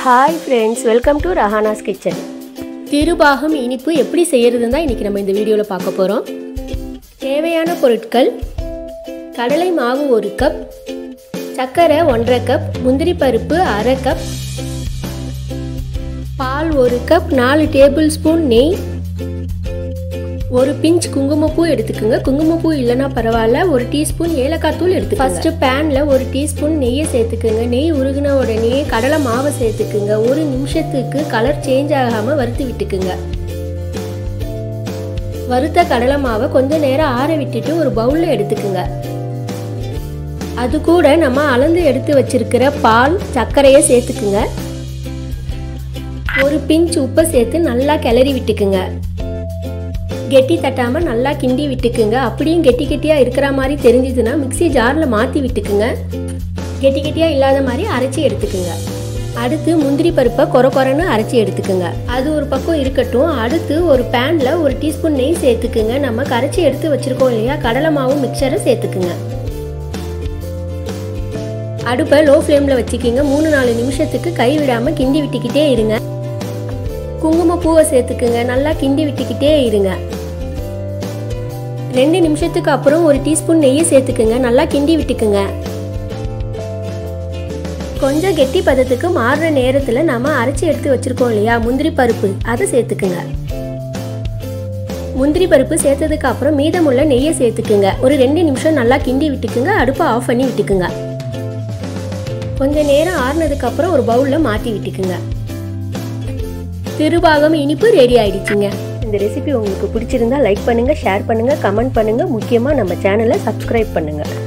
hi friends welcome to Rahana's kitchen திருபாகம் இனிப்பு எப்படி செய்யறதுன்னு தான் இன்றைக்கி நம்ம இந்த வீடியோவில் பார்க்க போகிறோம் தேவையான பொருட்கள் கடலை மாவு ஒரு கப் சர்க்கரை ஒன்றரை கப் முந்திரி பருப்பு அரை கப் பால் ஒரு கப் நாலு டேபிள் ஸ்பூன் நெய் ஒரு பிஞ்ச் குங்குமப்பூ எடுத்துக்கோங்க குங்குமப்பூ இல்லைன்னா பரவாயில்ல ஒரு டீஸ்பூன் ஏலக்காய் தூள் எடுத்து ஃபர்ஸ்ட் பேன்ல ஒரு டீஸ்பூன் நெய்யை சேர்த்துக்குங்க நெய் உருகின உடனே கடலை மாவை சேர்த்துக்குங்க ஒரு நிமிஷத்துக்கு கலர் சேஞ்ச் ஆகாம வறுத்து விட்டுக்குங்க வறுத்த கடலை மாவை கொஞ்ச நேரம் ஆற விட்டுட்டு ஒரு பவுல்ல எடுத்துக்குங்க அது கூட நம்ம அளந்து எடுத்து வச்சிருக்கிற பால் சர்க்கரையை சேர்த்துக்குங்க ஒரு பிஞ்ச் உப்பை சேர்த்து நல்லா கிளறி விட்டுக்குங்க கெட்டி தட்டாமல் நல்லா கிண்டி விட்டுக்குங்க அப்படியும் கெட்டி கெட்டியாக இருக்கிற மாதிரி தெரிஞ்சதுன்னா மிக்சி ஜாரில் மாற்றி விட்டுக்குங்க கெட்டி கெட்டியாக இல்லாத மாதிரி அரைச்சி எடுத்துக்குங்க அடுத்து முந்திரி பருப்பை கொர கொரன்னு அரைச்சி எடுத்துக்குங்க அது ஒரு பக்கம் இருக்கட்டும் அடுத்து ஒரு பேனில் ஒரு டீஸ்பூன் நெய் சேர்த்துக்குங்க நம்ம கரைச்சி எடுத்து வச்சுருக்கோம் இல்லையா கடலை மாவு மிக்சரை சேர்த்துக்குங்க அடுப்பை லோ ஃப்ளேமில் வச்சுக்கிங்க மூணு நாலு நிமிஷத்துக்கு கை விடாமல் கிண்டி விட்டுக்கிட்டே இருங்க குங்குமப்பூவை சேர்த்துக்குங்க நல்லா கிண்டி விட்டுக்கிட்டே இருங்க ரெண்டு நிமிஷத்துக்கு அப்புறம் ஒரு டீஸ்பூன் நெய்யை சேர்த்துக்குங்க நல்லா கிண்டி விட்டுக்குங்க கொஞ்சம் கெட்டி பதத்துக்கு மாறுற நேரத்தில் நம்ம அரைச்சி எடுத்து வச்சிருக்கோம் இல்லையா முந்திரி பருப்பு அதை சேர்த்துக்குங்க முந்திரி பருப்பு சேர்த்ததுக்கு அப்புறம் மீதமுள்ள நெய்யை சேர்த்துக்குங்க ஒரு ரெண்டு நிமிஷம் நல்லா கிண்டி விட்டுக்குங்க அடுப்பை ஆஃப் பண்ணி விட்டுக்குங்க கொஞ்ச நேரம் ஆறுனதுக்கு அப்புறம் ஒரு பவுலில் மாற்றி விட்டுக்குங்க திருபாகம் இனிப்பு ரெடி ஆயிடுச்சுங்க இந்த ரெசிபி உங்களுக்கு பிடிச்சிருந்தா லைக் பண்ணுங்க ஷேர் பண்ணுங்க கமெண்ட் பண்ணுங்க முக்கியமாக நம்ம சேனலை சப்ஸ்கிரைப் பண்ணுங்க